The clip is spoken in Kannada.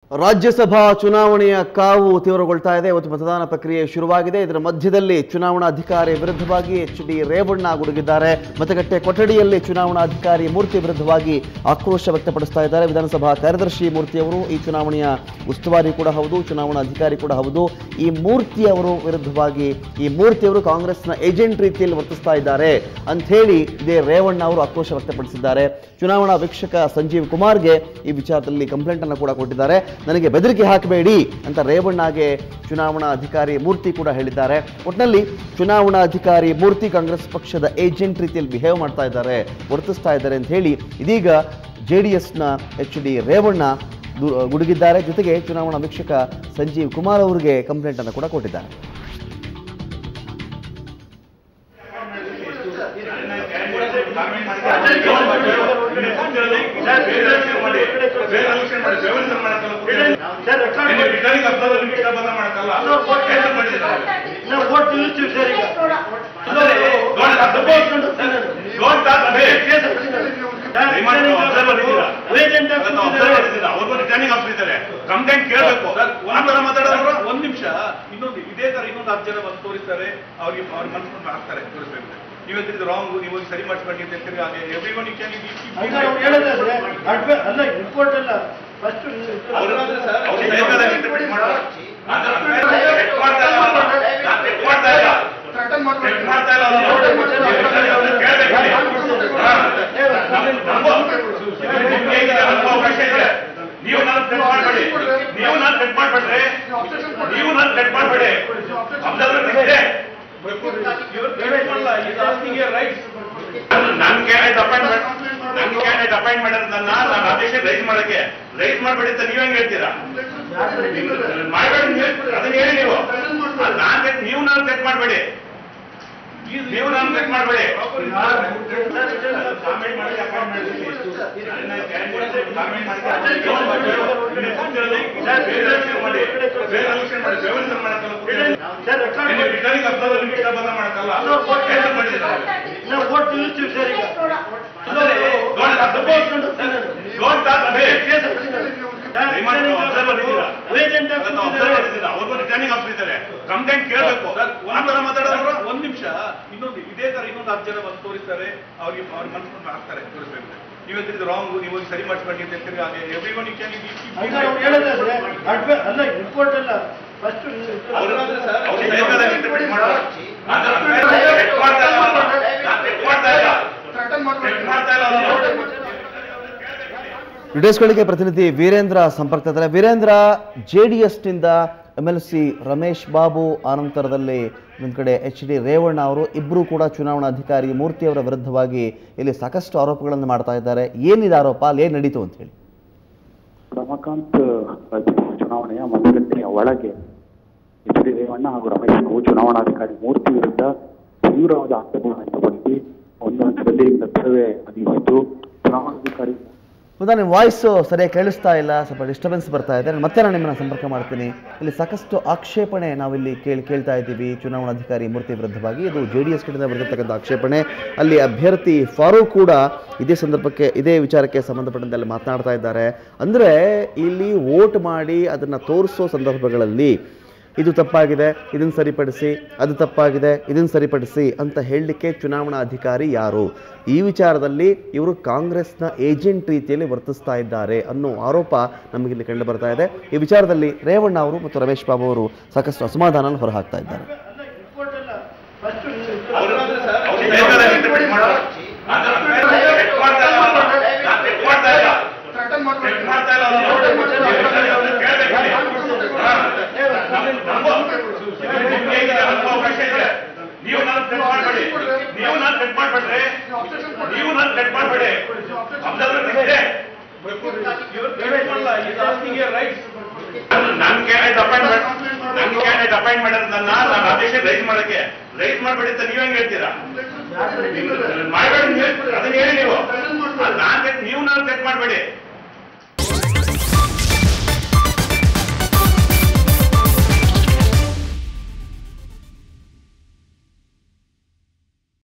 ರಾಜ್ಯಸಭಾ ಚುನಾವಣೆಯ ಕಾವು ತೀವ್ರಗೊಳ್ತಾ ಇದೆ ಇವತ್ತು ಮತದಾನ ಪ್ರಕ್ರಿಯೆ ಶುರುವಾಗಿದೆ ಇದರ ಮಧ್ಯದಲ್ಲಿ ಚುನಾವಣಾಧಿಕಾರಿ ವಿರುದ್ಧವಾಗಿ ಎಚ್ ಡಿ ರೇವಣ್ಣ ಗುಡುಗಿದ್ದಾರೆ ಮತಗಟ್ಟೆ ಕೊಠಡಿಯಲ್ಲಿ ಚುನಾವಣಾಧಿಕಾರಿ ಮೂರ್ತಿ ವಿರುದ್ಧವಾಗಿ ಆಕ್ರೋಶ ವ್ಯಕ್ತಪಡಿಸ್ತಾ ಇದ್ದಾರೆ ವಿಧಾನಸಭಾ ಕಾರ್ಯದರ್ಶಿ ಮೂರ್ತಿಯವರು ಈ ಚುನಾವಣೆಯ ಉಸ್ತುವಾರಿ ಕೂಡ ಹೌದು ಚುನಾವಣಾಧಿಕಾರಿ ಕೂಡ ಹೌದು ಈ ಮೂರ್ತಿ ಅವರು ವಿರುದ್ಧವಾಗಿ ಈ ಮೂರ್ತಿಯವರು ಕಾಂಗ್ರೆಸ್ನ ಏಜೆಂಟ್ ರೀತಿಯಲ್ಲಿ ವರ್ತಿಸ್ತಾ ಇದ್ದಾರೆ ಅಂತ ಹೇಳಿ ಇದೇ ರೇವಣ್ಣ ಅವರು ಆಕ್ರೋಶ ವ್ಯಕ್ತಪಡಿಸಿದ್ದಾರೆ ಚುನಾವಣಾ ವೀಕ್ಷಕ ಸಂಜೀವ್ ಕುಮಾರ್ಗೆ ಈ ವಿಚಾರದಲ್ಲಿ ಕಂಪ್ಲೇಂಟ್ ಅನ್ನು ಕೂಡ ಕೊಟ್ಟಿದ್ದಾರೆ ನನಗೆ ಬೆದರಿಕೆ ಹಾಕಬೇಡಿ ಅಂತ ರೇವಣ್ಣಗೆ ಚುನಾವಣಾ ಅಧಿಕಾರಿ ಮೂರ್ತಿ ಕೂಡ ಹೇಳಿದ್ದಾರೆ ಒಟ್ಟಿನಲ್ಲಿ ಚುನಾವಣಾ ಅಧಿಕಾರಿ ಮೂರ್ತಿ ಕಾಂಗ್ರೆಸ್ ಪಕ್ಷದ ಏಜೆಂಟ್ ರೀತಿಯಲ್ಲಿ ಬಿಹೇವ್ ಮಾಡ್ತಾ ಇದ್ದಾರೆ ವರ್ತಿಸ್ತಾ ಇದ್ದಾರೆ ಅಂತ ಹೇಳಿ ಇದೀಗ ಜೆ ಡಿ ಎಸ್ನ ಎಚ್ ಡಿ ರೇವಣ್ಣ ದು- ಗುಡುಗಿದ್ದಾರೆ ಜೊತೆಗೆ ಚುನಾವಣಾ ವೀಕ್ಷಕ ಸಂಜೀವ್ ಕುಮಾರ್ ಅವರಿಗೆ ಕಂಪ್ಲೇಂಟ್ ಅನ್ನು ಕೂಡ ಕೊಟ್ಟಿದ್ದಾರೆ ಕಂಪ್ಲೇಂಟ್ ಕೇಳಬೇಕು ಆ ಥರ ಮಾತಾಡೋದು ಒಂದ್ ನಿಮಿಷ ಇನ್ನೊಂದು ಇದೇ ತರ ಇನ್ನೊಂದು ಹತ್ತು ಜನ ಬಂದು ತೋರಿಸ್ತಾರೆ ಅವ್ರಿಗೆ ಅವ್ರ ಮನಸ್ಸನ್ನು ಹಾಕ್ತಾರೆ ತೋರಿಸ್ಬೇಕು ನೀವು ಹೇಳ್ತಿದ್ದು ರಾಂಗ್ ನೀವು ಹೋಗಿ ಸರಿ ಮಾಡಿಸ್ಕೊಂಡು ಅಂತ ಹೇಳ್ತೀರಿ ಹಾಗೆ ಎವ್ರಿ ಒನ್ ಕ್ಯಾನ್ ಅಲ್ಲ ರಿಪೋರ್ಟ್ ಅಲ್ಲ ಫಸ್ಟ್ ಅವ್ರು ಅವ್ರು ಸರಿಯಾದ interpret ಮಾಡೋದು. ಅದನ್ನ check ಮಾಡ್ತಾ ಇಲ್ಲ ಅವ್ರು. ನಾನ್ check ಮಾಡ್ತಾ ಇಲ್ಲ. Check ಮಾಡ್ತಾ ಇಲ್ಲ ಅವ್ರು. ಅವ್ರು ಕೇಳ್ಬೇಕು ಇಲ್ಲಿ. ಹಾ. ನಮ್- ನಮ್ಗೂ ನಿಮ್ಗೆ ಹೇಗಿದೆ ನಮ್ಗೂ ಅವಕಾಶ ಇದೆ ನೀವು ನಾನು ಚೆಕ್ ಮಾಡಬೇಡಿ ನೀವು ನಾನು ಚೆಕ್ ಮಾಡಬೇಡ್ರಿ ನೀವು ನಾನು ಚೆಕ್ ಮಾಡಬೇಡಿ ಅಬ್ಸರ್ವರ್ ಇದೆ ರೈಟ್ಸ್ ನನ್ ಕ್ಯಾಂಡಿಡೇಟ್ ಅಪಾಯಿಂಟ್ಮೆಂಟ್ ನನ್ ಕ್ಯಾಂಡಿಡೇಟ್ ಅಪಾಯಿಂಟ್ ಮಾಡಿರೋದನ್ನ ನಾನು ಅಬ್ಜೆಕ್ಷನ್ ರೈಸ್ ಮಾಡಕ್ಕೆ ರೈಸ್ ಮಾಡ್ಬೇಡಿ ಅಂತ ನೀವ್ ಹೆಂಗ್ ಹೇಳ್ತೀರಾ ಮಾಡಬೇಡಿ ನೀವು ಅದನ್ನ ಹೇಳಿ ನೀವು ಅದ್ ನಾನ್ ಚೆಕ್ ನೀವು ನಾನು ಚೆಕ್ ಮಾಡಬೇಡಿ ನೀವು ನಾನು ಚೆಕ್ ಮಾಡಬೇಡಿ ಕಾಮೆಂಟ್ ಮಾಡಿ ಅಪಾಯಿಂಟ್ ಮಾಡಿದ್ದೀನಿ ಕಾಮೆಂಟ್ ಮಾಡಿ ಬೇರೆ ಆಲೋಚನೆ ಮಾಡಿ ವ್ಯವಸ್ಥೆ ಮಾಡಕ್ಕಲ್ಲ ರಿಟರ್ನಿಂಗ್ ಅಬ್ಸರ್ವರ್ ನಿಮಿಷ ಬಂದ ಮಾಡಕ್ಕಲ್ಲ ಏನು ಮಾಡಿದ್ದೀರಾ ಓಟ್ ನಿಲ್ಲಿಸ್ತೀವಿ ಸರ್ ಈಗ Don't talk to me. Remand observer ಇದ್ದೀರಾ? ಏಜೆಂಟ್ ಅದನ್ನ ಅಬ್ಸರ್ವರ್ ಇದ್ದೀರಾ? ಅವ್ರು ರಿಟರ್ನಿಂಗ್ ಆಫೀಸರ್ ಇದ್ದಾರೆ ಕಂಪ್ಲೇಂಟ್ ಕೇಳಬೇಕು ಆ ಥರ ಮಾತಾಡೋದು ಒಂದ್ ನಿಮಿಷ ಇನ್ನೊಂದು ಇದೇ ತರ ಇನ್ನೊಂದು ಹತ್ತು ಜನ ಬಂದು ತೋರಿಸ್ತಾರೆ ಅವ್ರಿಗೆ ಅವ್ರ ಮನಸ್ಸನ್ನು ಹಾಕ್ತಾರೆ ತೋರಿಸ್ಬೇಕು ನೀವು ಹೇಳ್ತಿದ್ದು ರಾಂಗ್ ನೀವು ಹೋಗಿ ಸರಿ ಮಾಡಿಸ್ಕೊಂಡು ಅಂತ ಹೇಳ್ತೀರಿ ಹಾಗೆ ಎವ್ರಿ ಒನ್ ಕ್ಯಾನ್ ಅಲ್ಲ ರಿಪೋರ್ಟ್ ಅಲ್ಲ ಫಸ್ಟ್ ಅವ್ರು ಅವ್ರು ಸರಿಯಾದ interpret ಮಾಡೋದು. ಅದನ್ನ check ಮಾಡ್ತಾ ಇಲ್ಲ ಅವ್ರು. ನಾನ್ check ಮಾಡ್ತಾ ಇಲ್ಲ. Check ಮಾಡ್ತಾ ಇಲ್ಲ ಅವ್ರು. ವಿಡಿಯೋಸ್ಗಳಿಗೆ ಪ್ರತಿನಿಧಿ ವೀರೇಂದ್ರ ಸಂಪರ್ಕದಲ್ಲಿ ವೀರೇಂದ್ರ ಜೆ ಡಿ ಎಸ್ನಿಂದ M L C Ramesh Babu ಆನಂತರದಲ್ಲಿ ಒಂದು ಕಡೆ ಎಚ್ ಡಿ ರೇವಣ್ಣ ಅವರು ಇಬ್ಬರು ಕೂಡ ಚುನಾವಣಾಧಿಕಾರಿ ಮೂರ್ತಿಯವರ ವಿರುದ್ಧವಾಗಿ ಇಲ್ಲಿ ಸಾಕಷ್ಟು ಆರೋಪಗಳನ್ನು ಮಾಡ್ತಾ ಇದ್ದಾರೆ ಏನಿದೆ ಆರೋಪ ಅಲ್ಲಿ ಏನು ನಡೀತು ಅಂತ ಹೇಳಿ ರಮಾಕಾಂತ್ ರಾಜ್ಯಸಭಾ ಚುನಾವಣೆಯ ಮತಗಟ್ಟೆಯ ಒಳಗೆ ಎಚ್ ಡಿ ರೇವಣ್ಣ ಹಾಗೂ ರಮೇಶ್ ಬಾಬು ಚುನಾವಣಾಧಿಕಾರಿ ಮೂರ್ತಿ ವಿರುದ್ಧ ತೀವ್ರವಾದ ಆಕ್ಷೇಪವನ್ನು ವ್ಯಕ್ತಪಡಿಸಿ ಒಂದು ಹಂತದಲ್ಲಿ ಗದ್ದಲವೇ ನಡೆಯಿತು ಚುನಾವಣಾಧಿಕಾರಿ ಹೌದಾ ನಿಮ್ಮ ವಾಯ್ಸು ಸರಿಯಾಗಿ ಕೇಳಿಸ್ತಾ ಇಲ್ಲ ಸ್ವಲ್ಪ ಡಿಸ್ಟರ್ಬೆನ್ಸ್ ಬರ್ತಾ ಇದೆ ನಾನು ಮತ್ತೆ ನಾನು ನಿಮ್ಮನ್ನ ಸಂಪರ್ಕ ಮಾಡ್ತೀನಿ ಇಲ್ಲಿ ಸಾಕಷ್ಟು ಆಕ್ಷೇಪಣೆ ನಾವಿಲ್ಲಿ ಕೇಳಿ ಕೇಳ್ತಾ ಇದ್ದೀವಿ ಚುನಾವಣಾಧಿಕಾರಿ ಮೂರ್ತಿ ವಿರುದ್ಧವಾಗಿ ಇದು ಜೆ ಡಿ ಎಸ್ ಕಡೆಯಿಂದ ಬರೆದಿರ್ತಕ್ಕಂಥ ಆಕ್ಷೇಪಣೆ ಅಲ್ಲಿ ಅಭ್ಯರ್ಥಿ ಫಾರೂಕ್ ಕೂಡ ಇದೇ ಸಂದರ್ಭಕ್ಕೆ ಇದೇ ವಿಚಾರಕ್ಕೆ ಸಂಬಂಧಪಟ್ಟಂತೆ ಅಲ್ಲಿ ಮಾತನಾಡ್ತಾ ಇದ್ದಾರೆ ಅಂದರೆ ಇಲ್ಲಿ ವೋಟ್ ಮಾಡಿ ಅದನ್ನು ತೋರಿಸೋ ಸಂದರ್ಭಗಳಲ್ಲಿ ಇದು ತಪ್ಪಾಗಿದೆ ಇದನ್ನು ಸರಿಪಡಿಸಿ ಅದು ತಪ್ಪಾಗಿದೆ ಇದನ್ನು ಸರಿಪಡಿಸಿ ಅಂತ ಹೇಳಲಿಕ್ಕೆ ಚುನಾವಣಾ ಅಧಿಕಾರಿ ಯಾರು ಈ ವಿಚಾರದಲ್ಲಿ ಇವರು ಕಾಂಗ್ರೆಸ್ನ ಏಜೆಂಟ್ ರೀತಿಯಲ್ಲಿ ವರ್ತಿಸ್ತಾ ಇದ್ದಾರೆ ಅನ್ನೋ ಆರೋಪ ನಮಗಿಲ್ಲಿ ಕಂಡು ಬರ್ತಾ ಇದೆ ಈ ವಿಚಾರದಲ್ಲಿ ರೇವಣ್ಣ ಅವರು ಮತ್ತು ರಮೇಶ್ ಬಾಬು ಅವರು ಸಾಕಷ್ಟು ಅಸಮಾಧಾನ ಹೊರಹಾಕ್ತಾ ಇದ್ದಾರೆ ರಿಪೋರ್ಟ್ ಅಲ್ಲ ಫಸ್ಟ್ ಅವ್ರು ಅವ್ರು ಸರಿಯಾದ interpret ಮಾಡೋದು. ಅದನ್ನ check ಮಾಡ್ತಾ ಇಲ್ಲ ಅವ್ರು. ನಾನ್ check ಮಾಡ್ತಾ ಇಲ್ಲ. Check ಮಾಡ್ತಾ ಇಲ್ಲ ಅವ್ರು. ಕೇಳ್ಬೇಕು ಇಲ್ಲಿ. ಹಾ. ನಮ್- ನಮ್ಗೂ ನಿಮ್ಗೆ ಹೇಗಿದೆ ನಮ್ಗೂ ಅವಕಾಶ ಇದೆ ನೀವು ನಾನು ಚೆಕ್ ಮಾಡಬೇಡಿ ನೀವು ನಾನು ಚೆಕ್ ಮಾಡಬೇಡ್ರಿ ನೀವು ನಾನು ಚೆಕ್ ಮಾಡಬೇಡಿ ಅಬ್ಸರ್ವರ್ ಇದೆ ರೈಟ್ಸ್ ನನ್ ಕ್ಯಾಂಡಿಡೇಟ್ ಅಪಾಯಿಂಟ್ಮೆಂಟ್ ನನ್ ಕ್ಯಾಂಡಿಡೇಟ್ ಅಪಾಯಿಂಟ್ ಮಾಡಿರೋದನ್ನ ನಾನು ಅಬ್ಜೆಕ್ಷನ್ ರೈಸ್ ಮಾಡಕ್ಕೆ ರೈಸ್ ಮಾಡ್ಬೇಡಿ ಅಂತ ನೀವ್ ಹೆಂಗ್ ಹೇಳ್ತೀರಾ ಮಾಡಬೇಡಿ ನೀವು